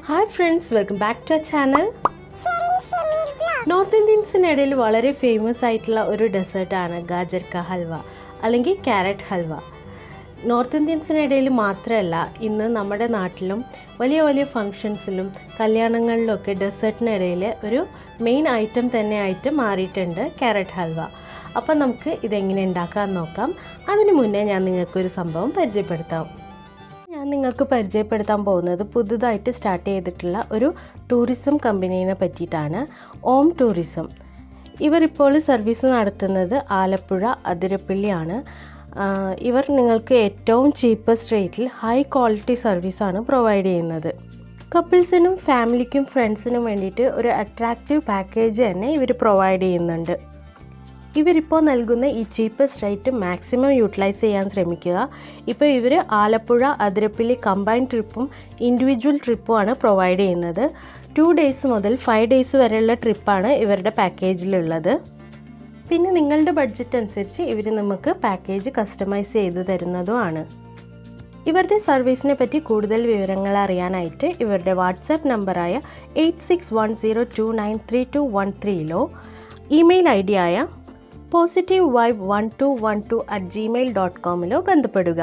hi friends welcome back to a channel north ഇന്ത്യൻസിനിടയിൽ വളരെ famous ആയിട്ടുള്ള ഒരു ഡെസേർട്ടാണ് ഗാജർ ക ഹൽവ അല്ലെങ്കിൽ ക്യാരറ്റ് ഹൽവ നോർത്ത് ഇന്ത്യൻസിനിടയിൽ മാത്രമല്ല ഇന്ന് നമ്മുടെ നാട്ടിലും വലിയ വലിയ ഫങ്ഷൻസിലും കല്യാണങ്ങളിലൊക്കെ ഡെസേർട്ടിനിടയിൽ ഒരു മെയിൻ ഐറ്റം തന്നെ ആയിട്ട് മാറിയിട്ടുണ്ട് ക്യാരറ്റ് ഹൽവ അപ്പം നമുക്ക് ഇതെങ്ങനെ ഉണ്ടാക്കാൻ നോക്കാം അതിനു മുന്നേ ഞാൻ നിങ്ങൾക്കൊരു സംഭവം പരിചയപ്പെടുത്താം ഞാൻ നിങ്ങൾക്ക് പരിചയപ്പെടുത്താൻ പോകുന്നത് പുതുതായിട്ട് സ്റ്റാർട്ട് ചെയ്തിട്ടുള്ള ഒരു ടൂറിസം കമ്പനീനെ പറ്റിയിട്ടാണ് ഓം ടൂറിസം ഇവർ ഇപ്പോൾ സർവീസ് നടത്തുന്നത് ആലപ്പുഴ അതിരപ്പള്ളിയാണ് ആഹ് ഇവർ നിങ്ങൾക്ക് ഏറ്റവും ചീപ്പസ്റ്റ് റേറ്റിൽ ഹൈ ക്വാളിറ്റി സർവീസാണ് പ്രൊവൈഡ് ചെയ്യുന്നത് കപ്പിൾസിനും ഫാമിലിക്കും ഫ്രണ്ട്സിനും വേണ്ടിയിട്ട് ഒരു അട്രാക്റ്റീവ് പാക്കേജ് തന്നെ ഇവർ പ്രൊവൈഡ് ചെയ്യുന്നുണ്ട് ഇവരിപ്പോൾ നൽകുന്ന ഈ ചീപ്പസ്റ്റ് റേറ്റ് മാക്സിമം യൂട്ടിലൈസ് ചെയ്യാൻ ശ്രമിക്കുക ഇപ്പോൾ ഇവർ ആലപ്പുഴ അതിരപ്പള്ളി കമ്പൈൻ ട്രിപ്പും ഇൻഡിവിജ്വൽ ട്രിപ്പുമാണ് പ്രൊവൈഡ് ചെയ്യുന്നത് ടു ഡേയ്സ് മുതൽ ഫൈവ് ഡേയ്സ് വരെയുള്ള ട്രിപ്പാണ് ഇവരുടെ പാക്കേജിലുള്ളത് പിന്നെ നിങ്ങളുടെ ബഡ്ജറ്റ് അനുസരിച്ച് ഇവർ നമുക്ക് പാക്കേജ് കസ്റ്റമൈസ് ചെയ്ത് തരുന്നതുമാണ് ഇവരുടെ സർവീസിനെ പറ്റി കൂടുതൽ വിവരങ്ങൾ അറിയാനായിട്ട് ഇവരുടെ വാട്സാപ്പ് നമ്പറായ eight six one zero two nine three two one ത്രീയിലോ ഇമെയിൽ ഐ ഡി ആയ positive vibe one two one two at Gmail dot കോമിലോ ബന്ധപ്പെടുക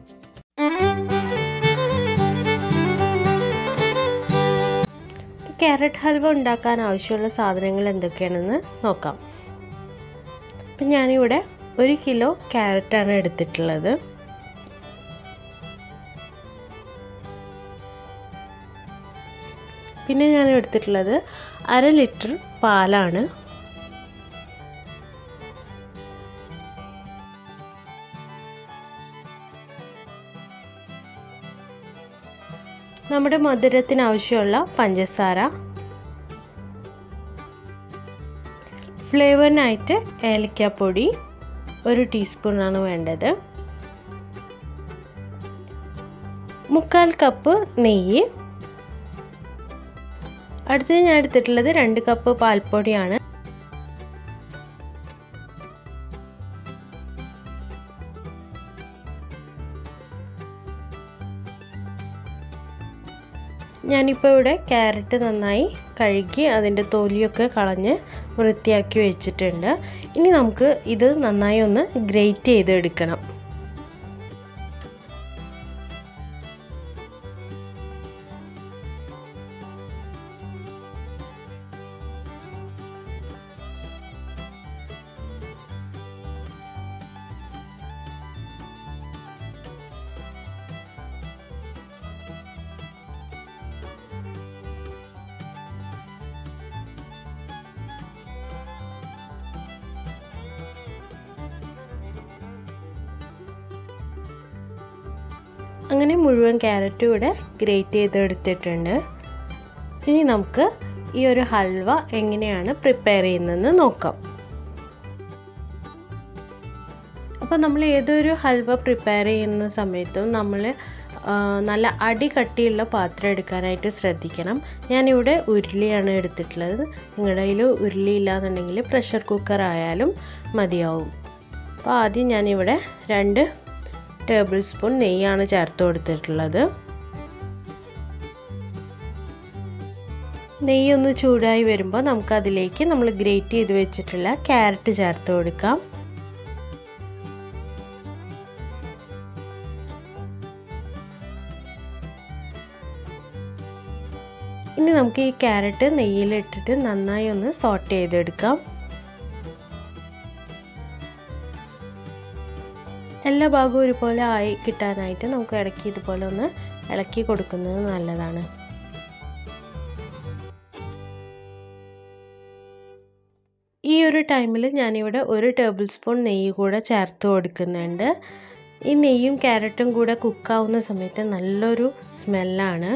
ക്യാരറ്റ് ഹൽവ ഉണ്ടാക്കാൻ ആവശ്യമുള്ള സാധനങ്ങൾ എന്തൊക്കെയാണെന്ന് നോക്കാം അപ്പം ഞാനിവിടെ ഒരു കിലോ ക്യാരറ്റാണ് എടുത്തിട്ടുള്ളത് പിന്നെ ഞാൻ എടുത്തിട്ടുള്ളത് അര ലിറ്റർ പാലാണ് നമ്മുടെ മധുരത്തിന് ആവശ്യമുള്ള പഞ്ചസാര ഫ്ലേവറിനായിട്ട് ഏലക്കാപ്പൊടി ഒരു ടീസ്പൂണാണ് വേണ്ടത് മുക്കാൽ കപ്പ് നെയ്യ് അടുത്തത് ഞാൻ എടുത്തിട്ടുള്ളത് രണ്ട് കപ്പ് പാൽപ്പൊടിയാണ് ഞാനിപ്പോൾ ഇവിടെ ക്യാരറ്റ് നന്നായി കഴുകി അതിൻ്റെ തൊലിയൊക്കെ കളഞ്ഞ് വൃത്തിയാക്കി വെച്ചിട്ടുണ്ട് ഇനി നമുക്ക് ഇത് നന്നായി ഒന്ന് ഗ്രേറ്റ് ചെയ്തെടുക്കണം അങ്ങനെ മുഴുവൻ ക്യാരറ്റും ഇവിടെ ഗ്രേറ്റ് ചെയ്തെടുത്തിട്ടുണ്ട് ഇനി നമുക്ക് ഈ ഒരു ഹൽവ എങ്ങനെയാണ് പ്രിപ്പയർ ചെയ്യുന്നതെന്ന് നോക്കാം അപ്പോൾ നമ്മൾ ഏതൊരു ഹൽവ പ്രിപ്പയർ ചെയ്യുന്ന സമയത്തും നമ്മൾ നല്ല അടി കട്ടിയുള്ള പാത്രം എടുക്കാനായിട്ട് ശ്രദ്ധിക്കണം ഞാനിവിടെ ഉരുളിയാണ് എടുത്തിട്ടുള്ളത് നിങ്ങളുടെ കയ്യിൽ ഉരുളി ഇല്ലാന്നുണ്ടെങ്കിൽ പ്രഷർ കുക്കർ ആയാലും മതിയാവും അപ്പോൾ ആദ്യം ഞാനിവിടെ രണ്ട് ടേബിൾ സ്പൂൺ നെയ്യാണ് ചേർത്ത് കൊടുത്തിട്ടുള്ളത് നെയ്യൊന്ന് ചൂടായി വരുമ്പോൾ നമുക്കതിലേക്ക് നമ്മൾ ഗ്രേറ്റ് ചെയ്ത് വെച്ചിട്ടുള്ള ക്യാരറ്റ് ചേർത്ത് കൊടുക്കാം ഇനി നമുക്ക് ഈ ക്യാരറ്റ് നെയ്യിലിട്ടിട്ട് നന്നായി ഒന്ന് സോട്ട് ചെയ്തെടുക്കാം എല്ലാ ഭാഗവും ഒരുപോലെ ആയി കിട്ടാനായിട്ട് നമുക്ക് ഇടയ്ക്ക് ഇതുപോലെ ഒന്ന് ഇളക്കി കൊടുക്കുന്നത് നല്ലതാണ് ഈ ഒരു ടൈമിൽ ഞാനിവിടെ ഒരു ടേബിൾ സ്പൂൺ നെയ്യ് കൂടെ ചേർത്ത് കൊടുക്കുന്നുണ്ട് ഈ നെയ്യും ക്യാരറ്റും കൂടെ കുക്കാവുന്ന സമയത്ത് നല്ലൊരു സ്മെല്ലാണ്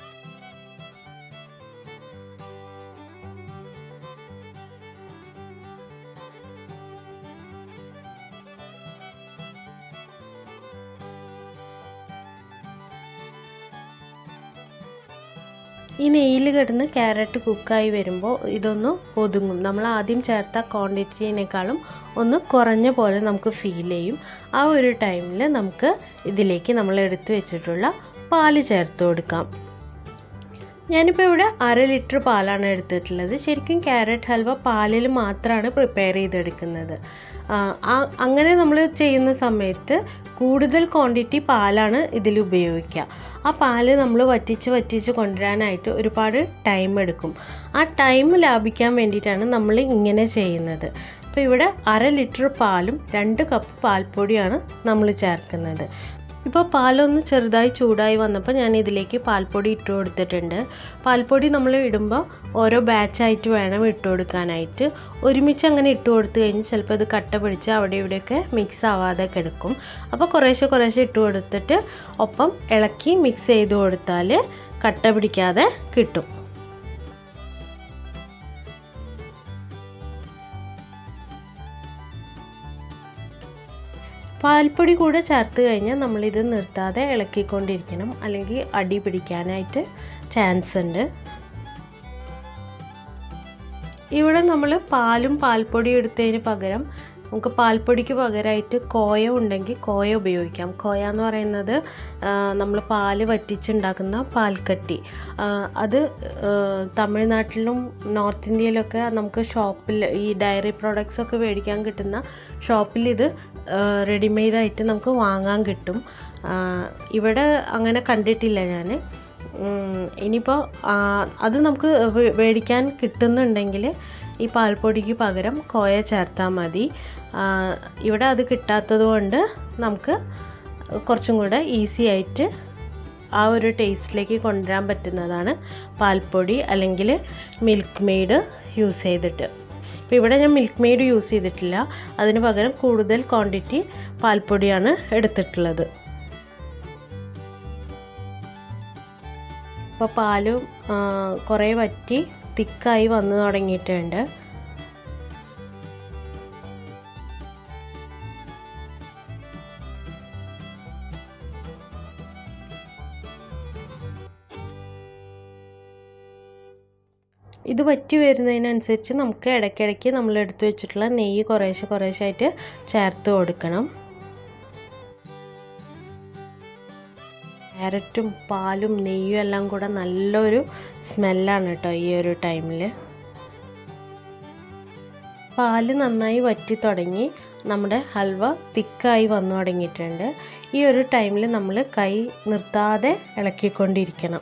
ഈ നെയ്യിൽ കിടന്ന് ക്യാരറ്റ് കുക്കായി വരുമ്പോൾ ഇതൊന്ന് ഒതുങ്ങും നമ്മൾ ആദ്യം ചേർത്ത ക്വാണ്ടിറ്റിനേക്കാളും ഒന്ന് കുറഞ്ഞ പോലെ നമുക്ക് ഫീൽ ചെയ്യും ആ ഒരു ടൈമിൽ നമുക്ക് ഇതിലേക്ക് നമ്മൾ എടുത്തു വെച്ചിട്ടുള്ള പാല് ചേർത്ത് കൊടുക്കാം ഞാനിപ്പോൾ ഇവിടെ അര ലിറ്റർ പാലാണ് എടുത്തിട്ടുള്ളത് ശരിക്കും ക്യാരറ്റ് ഹൽവ പാലിൽ മാത്രമാണ് പ്രിപ്പയർ ചെയ്തെടുക്കുന്നത് അങ്ങനെ നമ്മൾ ചെയ്യുന്ന സമയത്ത് കൂടുതൽ ക്വാണ്ടിറ്റി പാലാണ് ഇതിൽ ഉപയോഗിക്കുക ആ പാല് നമ്മൾ വറ്റിച്ച് വറ്റിച്ച് കൊണ്ടുവരാനായിട്ട് ഒരുപാട് ടൈം എടുക്കും ആ ടൈം ലാഭിക്കാൻ വേണ്ടിയിട്ടാണ് നമ്മൾ ഇങ്ങനെ ചെയ്യുന്നത് അപ്പോൾ ഇവിടെ അര ലിറ്റർ പാലും രണ്ട് കപ്പ് പാൽപ്പൊടിയാണ് നമ്മൾ ചേർക്കുന്നത് ഇപ്പോൾ പാലൊന്ന് ചെറുതായി ചൂടായി വന്നപ്പോൾ ഞാൻ ഇതിലേക്ക് പാൽപ്പൊടി ഇട്ട് കൊടുത്തിട്ടുണ്ട് പാൽപ്പൊടി നമ്മൾ ഇടുമ്പോൾ ഓരോ ബാച്ചായിട്ട് വേണം ഇട്ട് കൊടുക്കാനായിട്ട് ഒരുമിച്ച് അങ്ങനെ ഇട്ട് കൊടുത്തു കഴിഞ്ഞ് ചിലപ്പോൾ ഇത് കട്ട പിടിച്ച് അവിടെ ഇവിടെയൊക്കെ മിക്സ് ആവാതെ കിടക്കും അപ്പോൾ കുറേശ്ശെ കുറേശ്ശെ ഇട്ട് കൊടുത്തിട്ട് ഒപ്പം ഇളക്കി മിക്സ് ചെയ്ത് കൊടുത്താൽ കട്ട പിടിക്കാതെ കിട്ടും പാൽപ്പൊടി കൂടെ ചേർത്ത് കഴിഞ്ഞാൽ നമ്മളിത് നിർത്താതെ ഇളക്കിക്കൊണ്ടിരിക്കണം അല്ലെങ്കിൽ അടി പിടിക്കാനായിട്ട് ചാൻസ് ഉണ്ട് ഇവിടെ നമ്മൾ പാലും പാൽപ്പൊടിയും എടുത്തതിന് പകരം നമുക്ക് പാൽപ്പൊടിക്ക് പകരമായിട്ട് കോയ ഉണ്ടെങ്കിൽ കോയ ഉപയോഗിക്കാം കോയ എന്ന് പറയുന്നത് നമ്മൾ പാല് വറ്റിച്ചുണ്ടാക്കുന്ന പാൽക്കട്ടി അത് തമിഴ്നാട്ടിലും നോർത്ത് ഇന്ത്യയിലൊക്കെ നമുക്ക് ഷോപ്പിൽ ഈ ഡയറി പ്രോഡക്റ്റ്സ് ഒക്കെ മേടിക്കാൻ കിട്ടുന്ന ഷോപ്പിൽ ഇത് റെഡിമെയ്ഡായിട്ട് നമുക്ക് വാങ്ങാൻ കിട്ടും ഇവിടെ അങ്ങനെ കണ്ടിട്ടില്ല ഞാൻ ഇനിയിപ്പോൾ അത് നമുക്ക് മേടിക്കാൻ കിട്ടുന്നുണ്ടെങ്കിൽ ഈ പാൽപ്പൊടിക്ക് പകരം കോയ ചേർത്താൽ മതി ഇവിടെ അത് കിട്ടാത്തത് കൊണ്ട് നമുക്ക് കുറച്ചും കൂടെ ഈസി ആയിട്ട് ആ ഒരു ടേസ്റ്റിലേക്ക് കൊണ്ടുവരാൻ പറ്റുന്നതാണ് പാൽപ്പൊടി അല്ലെങ്കിൽ മിൽക്ക് മെയ്ഡ് യൂസ് ചെയ്തിട്ട് അപ്പോൾ ഇവിടെ ഞാൻ മിൽക്ക് മെയ്ഡ് യൂസ് ചെയ്തിട്ടില്ല അതിന് പകരം കൂടുതൽ ക്വാണ്ടിറ്റി പാൽപ്പൊടിയാണ് എടുത്തിട്ടുള്ളത് അപ്പോൾ പാലും കുറേ വറ്റി തിക്കായി വന്നു തുടങ്ങിയിട്ടുണ്ട് ഇത് വറ്റി വരുന്നതിനനുസരിച്ച് നമുക്ക് ഇടയ്ക്കിടയ്ക്ക് നമ്മൾ എടുത്തു വെച്ചിട്ടുള്ള നെയ്യ് കുറേശ്ശെ കുറേശ്ശെ ആയിട്ട് ചേർത്ത് കൊടുക്കണം ക്യാരറ്റും പാലും നെയ്യും എല്ലാം കൂടെ നല്ലൊരു സ്മെല്ലാണ് കേട്ടോ ഈ ഒരു ടൈമിൽ പാല് നന്നായി വറ്റി തുടങ്ങി നമ്മുടെ ഹൽവ തിക്കായി വന്നു തുടങ്ങിയിട്ടുണ്ട് ഈ ഒരു ടൈമിൽ നമ്മൾ കൈ നിർത്താതെ ഇളക്കിക്കൊണ്ടിരിക്കണം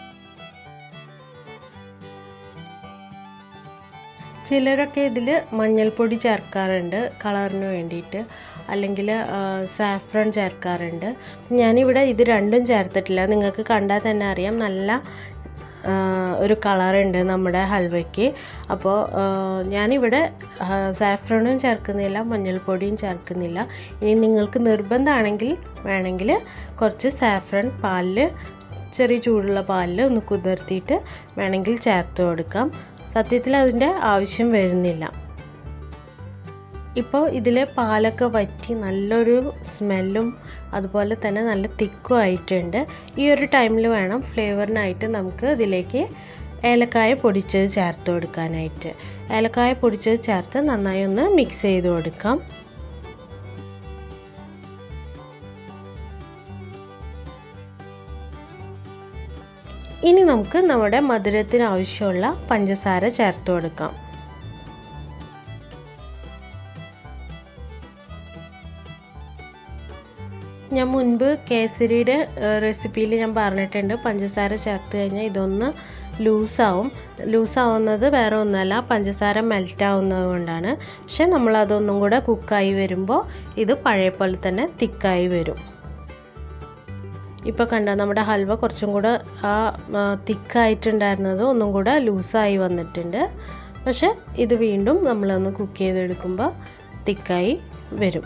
ചിലരൊക്കെ ഇതിൽ മഞ്ഞൾപ്പൊടി ചേർക്കാറുണ്ട് കളറിന് വേണ്ടിയിട്ട് അല്ലെങ്കിൽ സാഫ്രൺ ചേർക്കാറുണ്ട് ഞാനിവിടെ ഇത് രണ്ടും ചേർത്തിട്ടില്ല നിങ്ങൾക്ക് കണ്ടാൽ തന്നെ അറിയാം നല്ല ഒരു കളറുണ്ട് നമ്മുടെ ഹൽവയ്ക്ക് അപ്പോൾ ഞാനിവിടെ സാഫ്രണും ചേർക്കുന്നില്ല മഞ്ഞൾപ്പൊടിയും ചേർക്കുന്നില്ല ഇനി നിങ്ങൾക്ക് നിർബന്ധമാണെങ്കിൽ വേണമെങ്കിൽ കുറച്ച് സാഫ്രൺ പാലിൽ ചെറിയ ചൂടുള്ള പാലിൽ ഒന്ന് കുതിർത്തിയിട്ട് വേണമെങ്കിൽ ചേർത്ത് കൊടുക്കാം സത്യത്തിൽ അതിൻ്റെ ആവശ്യം വരുന്നില്ല ഇപ്പോൾ ഇതിലെ പാലൊക്കെ വറ്റി നല്ലൊരു സ്മെല്ലും അതുപോലെ തന്നെ നല്ല തിക്കും ആയിട്ടുണ്ട് ഈ ഒരു ടൈമിൽ വേണം ഫ്ലേവറിനായിട്ട് നമുക്ക് ഇതിലേക്ക് ഏലക്കായ പൊടിച്ചത് ചേർത്ത് കൊടുക്കാനായിട്ട് ഏലക്കായ പൊടിച്ചത് ചേർത്ത് നന്നായി ഒന്ന് മിക്സ് ചെയ്ത് കൊടുക്കാം ഇനി നമുക്ക് നമ്മുടെ മധുരത്തിന് ആവശ്യമുള്ള പഞ്ചസാര ചേർത്ത് കൊടുക്കാം ഞാൻ മുൻപ് കേസരിയുടെ റെസിപ്പിയിൽ ഞാൻ പറഞ്ഞിട്ടുണ്ട് പഞ്ചസാര ചേർത്ത് കഴിഞ്ഞാൽ ഇതൊന്ന് ലൂസാവും ലൂസാവുന്നത് വേറെ ഒന്നുമല്ല പഞ്ചസാര മെൽറ്റ് ആവുന്നത് കൊണ്ടാണ് പക്ഷെ നമ്മളതൊന്നും കൂടെ കുക്കായി വരുമ്പോൾ ഇത് പഴയ പോലെ തന്നെ തിക്കായി വരും ഇപ്പോൾ കണ്ടോ നമ്മുടെ ഹൽവ കുറച്ചും കൂടെ ആ തിക്കായിട്ടുണ്ടായിരുന്നത് ഒന്നും കൂടെ ലൂസായി വന്നിട്ടുണ്ട് പക്ഷെ ഇത് വീണ്ടും നമ്മളൊന്ന് കുക്ക് ചെയ്തെടുക്കുമ്പോൾ തിക്കായി വരും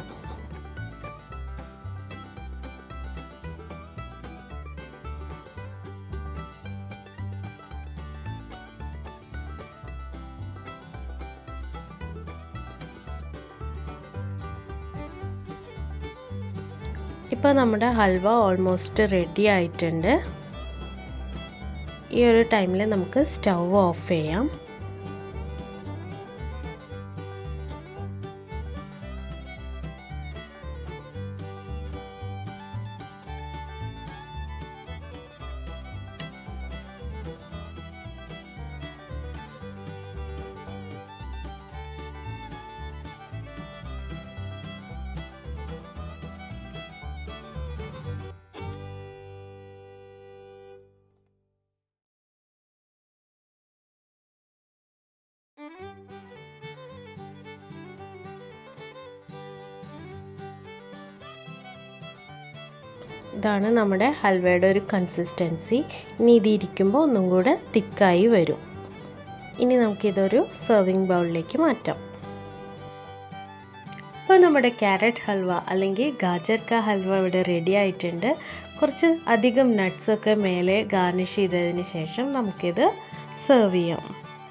ഇപ്പോൾ നമ്മുടെ ഹൽവ ഓൾമോസ്റ്റ് റെഡി ആയിട്ടുണ്ട് ഈ ഒരു ടൈമിൽ നമുക്ക് സ്റ്റൗ ഓഫ് ചെയ്യാം ഇതാണ് നമ്മുടെ ഹൽവയുടെ ഒരു കൺസിസ്റ്റൻസി ഇനി ഇതിരിക്കുമ്പോൾ ഒന്നും കൂടെ തിക്കായി വരും ഇനി നമുക്കിതൊരു സെർവിങ് ബൗളിലേക്ക് മാറ്റാം അപ്പോൾ നമ്മുടെ ക്യാരറ്റ് ഹൽവ അല്ലെങ്കിൽ ഗാജർ കാ ഹൽവ ഇവിടെ റെഡി ആയിട്ടുണ്ട് കുറച്ച് അധികം നട്ട്സൊക്കെ മേലെ ഗാർണിഷ് ചെയ്തതിന് ശേഷം നമുക്കിത് സെർവ് ചെയ്യാം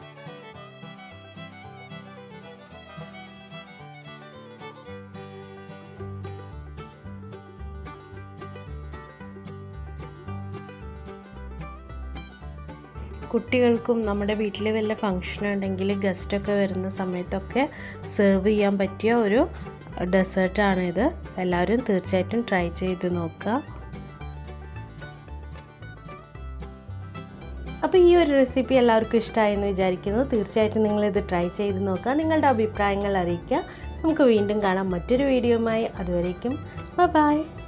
കുട്ടികൾക്കും നമ്മുടെ വീട്ടിൽ വല്ല ഫങ്ഷൻ ഉണ്ടെങ്കിൽ ഗസ്റ്റൊക്കെ വരുന്ന സമയത്തൊക്കെ സെർവ് ചെയ്യാൻ പറ്റിയ ഒരു ഡെസേർട്ടാണിത് എല്ലാവരും തീർച്ചയായിട്ടും ട്രൈ ചെയ്ത് നോക്കുക അപ്പോൾ ഈ ഒരു റെസിപ്പി എല്ലാവർക്കും ഇഷ്ടമായെന്ന് വിചാരിക്കുന്നു തീർച്ചയായിട്ടും നിങ്ങളിത് ട്രൈ ചെയ്ത് നോക്കുക നിങ്ങളുടെ അഭിപ്രായങ്ങൾ അറിയിക്കുക നമുക്ക് വീണ്ടും കാണാം മറ്റൊരു വീഡിയോയുമായി അതുവരേക്കും ബൈ